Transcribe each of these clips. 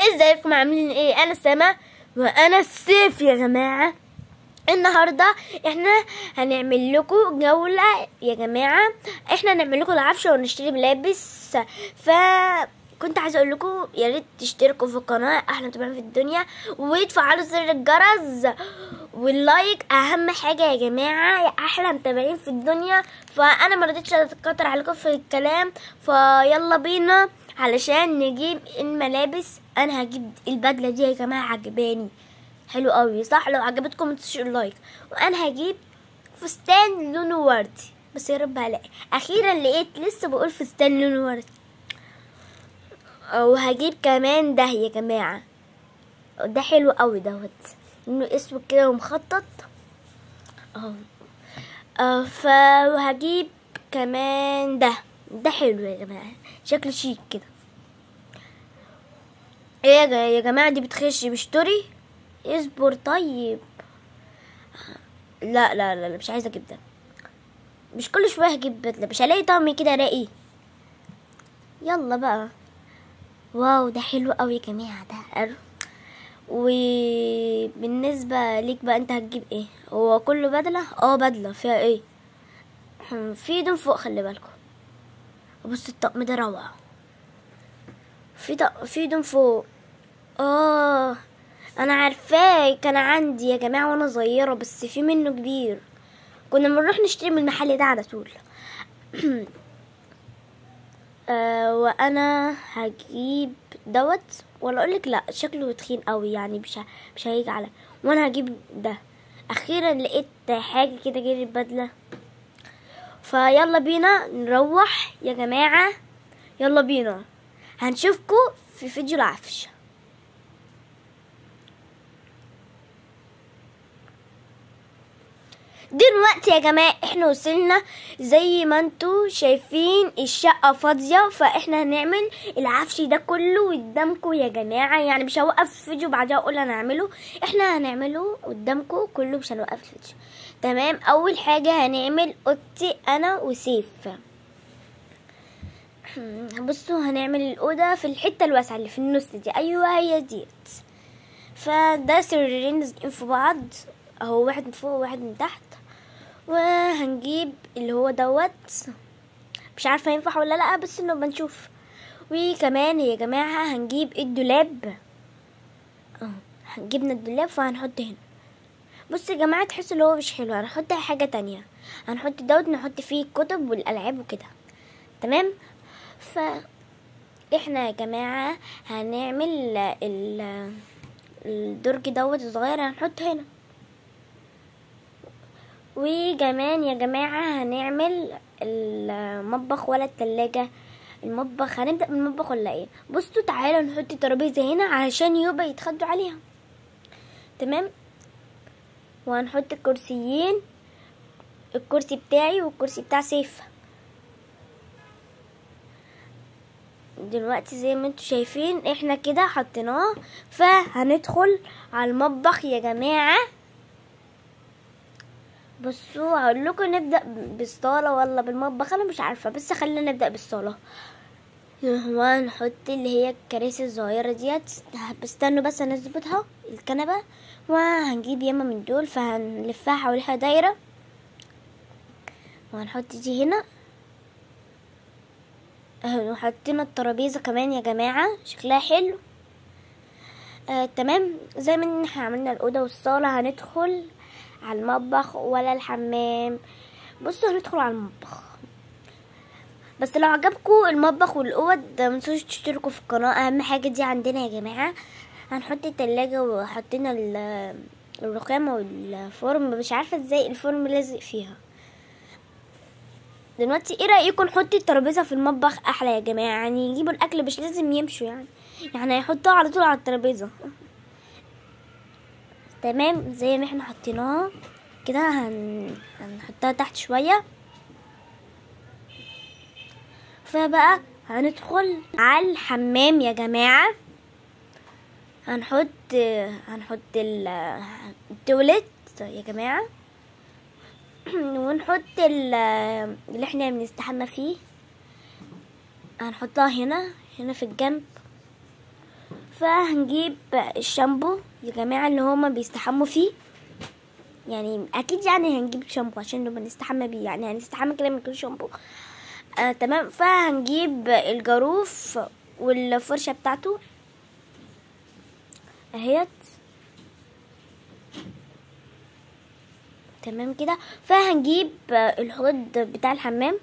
ازيكم عاملين ايه انا سما وانا السيف يا جماعه النهارده احنا هنعمل لكم جوله يا جماعه احنا هنعمل لكم العفشه ونشتري ملابس ف كنت عايزه اقول لكم يا ريت تشتركوا في القناه احلى متابعين في الدنيا وتفعلوا زر الجرس واللايك اهم حاجه يا جماعه يا احلى متابعين في الدنيا فانا ما رضيتش اتكتر عليكم في الكلام فيلا بينا علشان نجيب الملابس انا هجيب البدله دي يا جماعه عجباني حلو قوي صح لو عجبتكم متنسوش اللايك وانا هجيب فستان لونه وردي بس يا رب هلاقي اخيرا لقيت لسه بقول فستان لونه وردي وهجيب كمان ده يا جماعه ده حلو قوي دوت انه اسود كده ومخطط اهو آه، فهجيب كمان ده ده حلو يا جماعه شكله شيك كده ايه يا جا- يا جماعه دي بتخش بشتري اصبر طيب لا لا لا لا، مش عايزه اجيب ده مش كل شويه هجيب بدله مش هلاقي طعم كده راقي يلا بقى واو ده حلو قوي يا جماعه ده حلو. وبالنسبه ليك بقى انت هتجيب ايه هو كله بدله اه بدله فيها ايه في ايدهم فوق خلي بالكم بص الطقم ده روعه في طق... في ايدهم فوق اه انا عارفاه كان عندي يا جماعه وانا صغيره بس في منه كبير كنا بنروح نشتري من المحل ده على طول آه وانا هجيب دوت ولا اقولك لا شكله تخين قوي يعني مش ه- مش هيجي على وانا هجيب ده اخيرا لقيت حاجه كده غير البدله فيلا بينا نروح يا جماعه يلا بينا هنشوفكم في فيديو العفش دلوقتي يا جماعة احنا وصلنا زي ما انتوا شايفين الشقة فاضية فاحنا هنعمل العفش ده كله قدامكم يا جماعة يعني مش هوقف الفيديو بعدها اقول انا هعمله احنا هنعمله قدامكم كله مش هنوقف الفيديو تمام اول حاجة هنعمل اوضتي انا وسيف بصوا هنعمل الأوضة في الحتة الواسعة اللي في النص دي أيوة هي ديت فده سريرين لازقين في بعض اهو واحد من فوق وواحد من تحت وهنجيب اللي هو دوت مش عارفه ينفع ولا لا بس انه بنشوف وكمان يا جماعه هنجيب الدولاب اهو جبنا الدولاب فهنحط هنا بص يا جماعه تحسوا اللي هو مش حلو هنحط حاجه تانية هنحط دوت نحط فيه الكتب والالعاب وكده تمام ف احنا يا جماعه هنعمل ال الدرج دوت الصغير هنحطه هنا وكمان يا جماعة هنعمل المطبخ ولا التلاجة المطبخ هنبدأ بالمطبخ ولا ايه بصوا تعالوا نحط ترابيزة هنا علشان يبقى يتخدوا عليها تمام وهنحط الكرسيين الكرسي بتاعي والكرسي بتاع سيف دلوقتي زي ما انتوا شايفين احنا كده حطيناه فهندخل على المطبخ يا جماعه بصوا هقول لكم نبدا بالصاله ولا بالمطبخ انا مش عارفه بس خلينا نبدا بالصاله وهنحط اللي هي الكراسي الصغيره ديت استنوا بس هنظبطها الكنبه وهنجيب ياما من دول فهنلفها حواليها دايره وهنحط دي هنا اهو حطينا الترابيزه كمان يا جماعه شكلها حلو آه تمام زي ما احنا عملنا الاوضه والصاله هندخل على المطبخ ولا الحمام بصوا هندخل على المطبخ بس لو عجبكم المطبخ والاوض متنسوش تشتركوا في القناه اهم حاجه دي عندنا يا جماعه هنحط التلاجة وحطينا ال- الرخامه والفرن مش عارفه ازاي الفرن لازق فيها دلوقتي ايه رايكم نحط الترابيزه في المطبخ احلى يا جماعه يعني يجيبوا الاكل مش لازم يمشوا يعني يعني هيحطوها على طول على الترابيزه تمام زي ما احنا حطيناها كده هن... هنحطها تحت شوية فبقى هندخل على الحمام يا جماعة هنحط هنحط ال- التواليت يا جماعة ونحط ال- اللي احنا بنستحمى فيه هنحطها هنا هنا في الجنب فهنجيب الشامبو يا جماعة اللي هما بيستحموا فيه يعني اكيد يعني هنجيب شامبو عشان نبقى نستحمى بيه يعني هنستحمى كده من غير شامبو آه تمام فهنجيب الجاروف والفرشة بتاعته اهيت تمام كده فهنجيب الحوض بتاع الحمام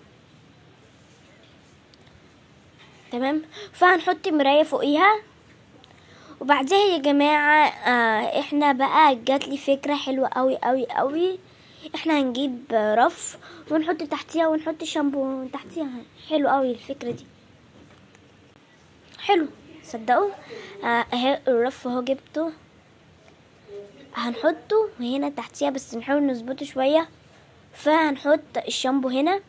تمام فهنحط مراية فوقيها وبعدها يا جماعة آه احنا بقى جات لي فكرة حلوة قوي قوي قوي احنا هنجيب رف ونحط تحتيها ونحط شامبو تحتيها حلو قوي الفكرة دي حلو صدقوا آه اهي الرف اهو جبته هنحطه هنا تحتيها بس نحاول نظبطه شوية فهنحط الشامبو هنا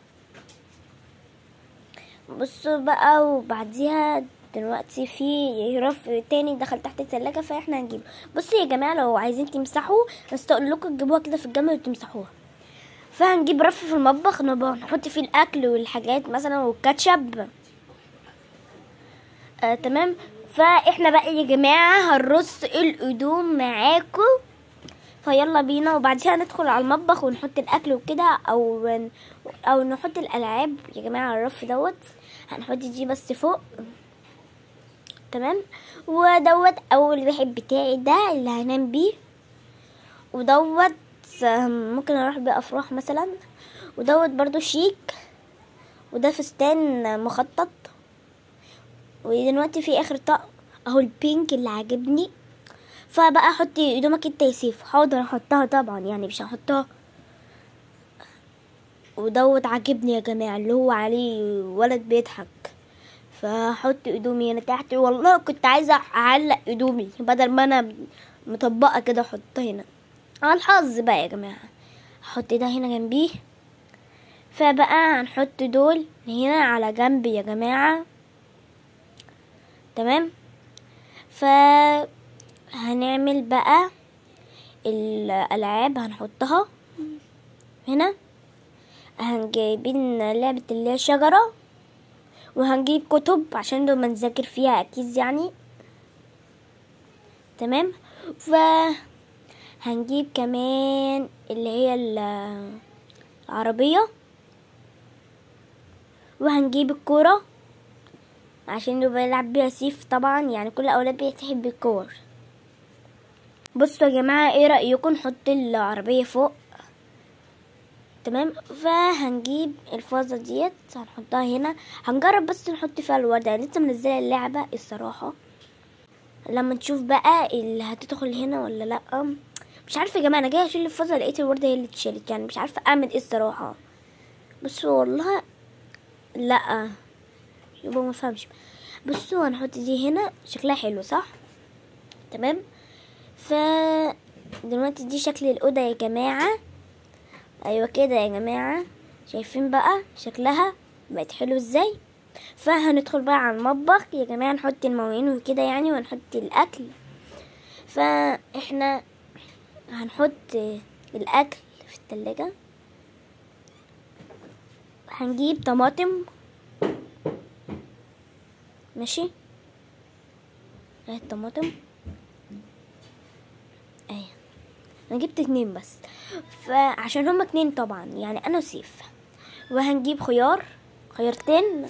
بصوا بقى وبعديها دلوقتي في رف تاني دخل تحت التلاجة فاحنا هنجيبه بصوا يا جماعة لو عايزين تمسحوا بس اقول لكم تجيبوها كده في الجنب وتمسحوها فهنجيب رف في المطبخ نبقى نحط فيه الاكل والحاجات مثلا والكاتشب آه تمام فاحنا بقى يا جماعة هنرص الهدوم معاكم فيلا بينا وبعدها ندخل على المطبخ ونحط الاكل وكده او او نحط الالعاب يا جماعه على الرف دوت هنحط دي بس فوق تمام ودوت اول واحد بتاعي ده اللي هنام بيه ودوت ممكن اروح بيه افراح مثلا ودوت برضو شيك وده فستان مخطط ودلوقتي في اخر طقم اهو البينك اللي عاجبني فبقى حطي هدومك انت يا سيف حاضر احطها طبعا يعني مش هحطها ودوت عاجبني يا جماعه اللي هو عليه ولد بيضحك فحط هدومي هنا تحت والله كنت عايزه اعلق هدومي بدل ما انا مطبقه كده احطها هنا على الحظ بقى يا جماعه احط ده هنا جنبيه فبقى هنحط دول هنا على جنب يا جماعه تمام ف هنعمل بقى الالعاب هنحطها هنا هنجيبين لعبة اللي هي شجرة وهنجيب كتب عشان لما نذاكر فيها اكيد يعني تمام ف هنجيب كمان اللي هي العربية وهنجيب الكورة عشان نبقى نلعب بيها سيف طبعا يعني كل الاولاد بتحب الكور بصوا يا جماعة ايه رأيكم نحط العربية فوق تمام فهنجيب الفازة ديت هنحطها هنا هنجرب بس نحط فيها الوردة لسه منزلة اللعبة الصراحة لما نشوف بقى اللي هتدخل هنا ولا لا مش عارفة يا جماعة انا جاية اشيل الفازة لقيت الوردة هي اللي اتشالت يعني مش عارفة اعمل ايه الصراحة بس والله لا يبقى ما فهمش بصوا هنحط دي هنا شكلها حلو صح تمام ف دلوقتي دي شكل الأوضة يا جماعة أيوة كده يا جماعة شايفين بقى شكلها بقت حلو ازاي فهندخل بقى على المطبخ يا جماعة نحط المواعين وكده يعني ونحط الأكل فاحنا هنحط الأكل في التلاجة هنجيب طماطم ماشي اهي الطماطم اهي انا جبت اتنين بس فعشان هما اتنين طبعا يعني انا وسيف وهنجيب خيار خيارتين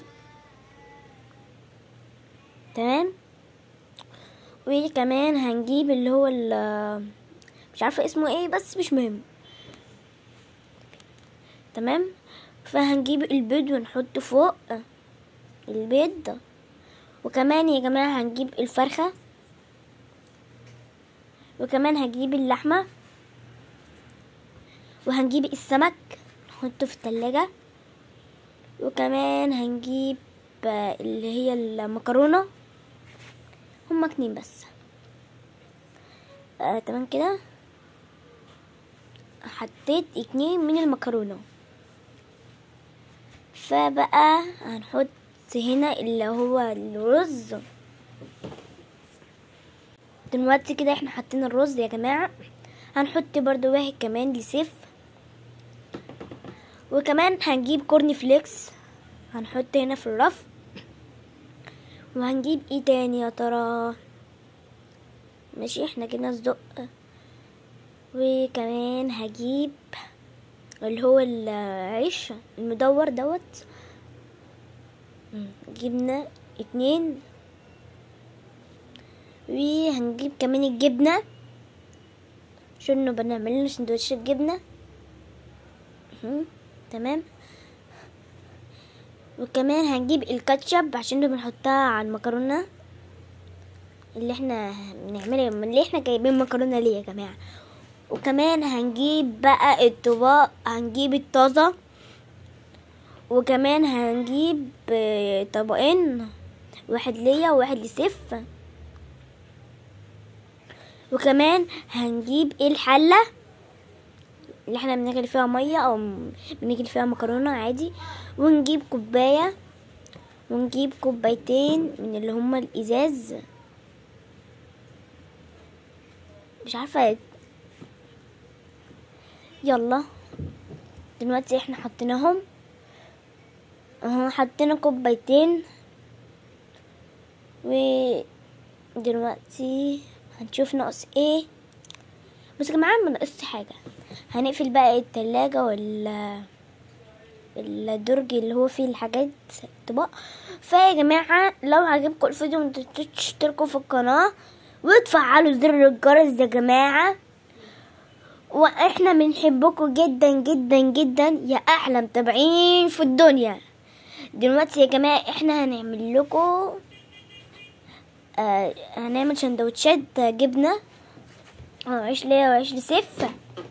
تمام وكمان هنجيب اللي هو مش عارفه اسمه ايه بس مش مهم تمام فهنجيب البيض ونحطه فوق البيض وكمان يا جماعة هنجيب الفرخة وكمان هجيب اللحمة وهنجيب السمك نحطه في التلاجة وكمان هنجيب اللي هي المكرونة هما اتنين بس آه تمام كده حطيت اتنين من المكرونة فبقى هنحط هنا اللي هو الرز دلوقتي كده احنا حاطين الرز يا جماعة هنحط برضو واحد كمان لسيف وكمان هنجيب كورن فليكس هنحط هنا في الرف وهنجيب ايه تاني يا ترى ماشي احنا جبنا صدق وكمان هجيب اللي هو العيش المدور دوت مم، جبنا اتنين وهنجيب كمان الجبنة عشان نبقى نعمل لنا سندوتشات جبنة مهم، تمام وكمان هنجيب الكاتشب عشان نبقى نحطها على المكرونة اللي احنا بنعملها اللي احنا جايبين مكرونة ليه يا جماعة وكمان هنجيب بقى الطباق هنجيب الطازة وكمان هنجيب آه، طبقين واحد ليا وواحد لسيف وكمان هنجيب الحلة اللي احنا بنغلي فيها مية او م- بنغلي فيها مكرونة عادي ونجيب كوباية ونجيب كوبايتين من اللي هما الازاز مش عارفة يلا دلوقتي احنا حطيناهم اهو حطينا كوبايتين ودلوقتي هنشوف ناقص ايه بس يا جماعة ما ناقصش حاجة هنقفل بقى التلاجة وال الدرج اللي هو فيه الحاجات الطباق فيا جماعة لو عجبكم الفيديو متنسوش تشتركوا في القناة وتفعلوا زر الجرس يا جماعة واحنا بنحبكم جدا جدا جدا يا احلى متابعين في الدنيا دلوقتي يا جماعة احنا هنعمل لكم آه هنعمل سندوتشات جبنة اه عيش ليا وعيش لسيف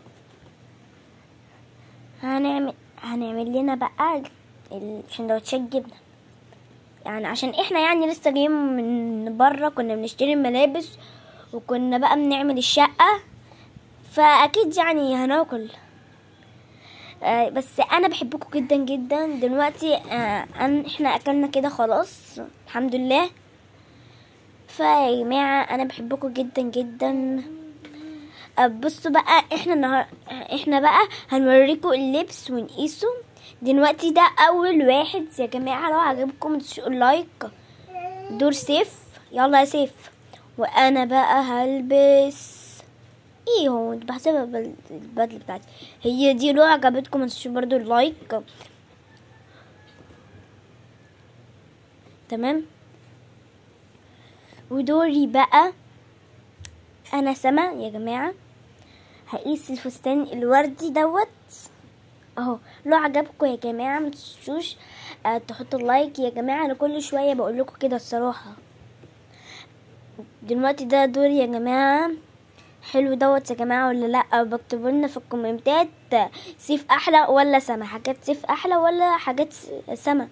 هنعمل هنعمل لنا بقى السندوتشات جبنة يعني عشان احنا يعني لسه جايين من بره كنا بنشتري ملابس وكنا بقى بنعمل الشقة فاكيد يعني هناكل آه بس انا بحبكم جدا جدا دلوقتي آه أن احنا اكلنا كده خلاص الحمد لله فيا جماعة انا بحبكم جدا جدا آه بصوا بقى احنا النهار احنا بقى هنوريكم اللبس ونقيسه دلوقتي ده اول واحد يا جماعة لو عجبكم تشوفوا لايك دور سيف يلا يا سيف وانا بقى هلبس ايه هو انت بحسبها بال- البدله بتاعتي هي دي لو عجبتكم ما تنسوش برضو اللايك تمام ودوري بقى انا سما يا جماعه هقيس الفستان الوردي دوت اهو لو عجبكم يا جماعه ما تنسوش آه، تحطوا اللايك يا جماعه انا كل شويه بقول لكم كده الصراحه دلوقتي ده دوري يا جماعه حلو دوت يا جماعه ولا لا بكتبوا لنا في الكومنتات سيف احلى ولا سما حاجات سيف احلى ولا حاجات س- سما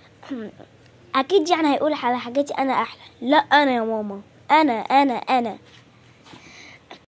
اكيد يعني هيقول على حاجاتي انا احلى لا انا يا ماما انا انا انا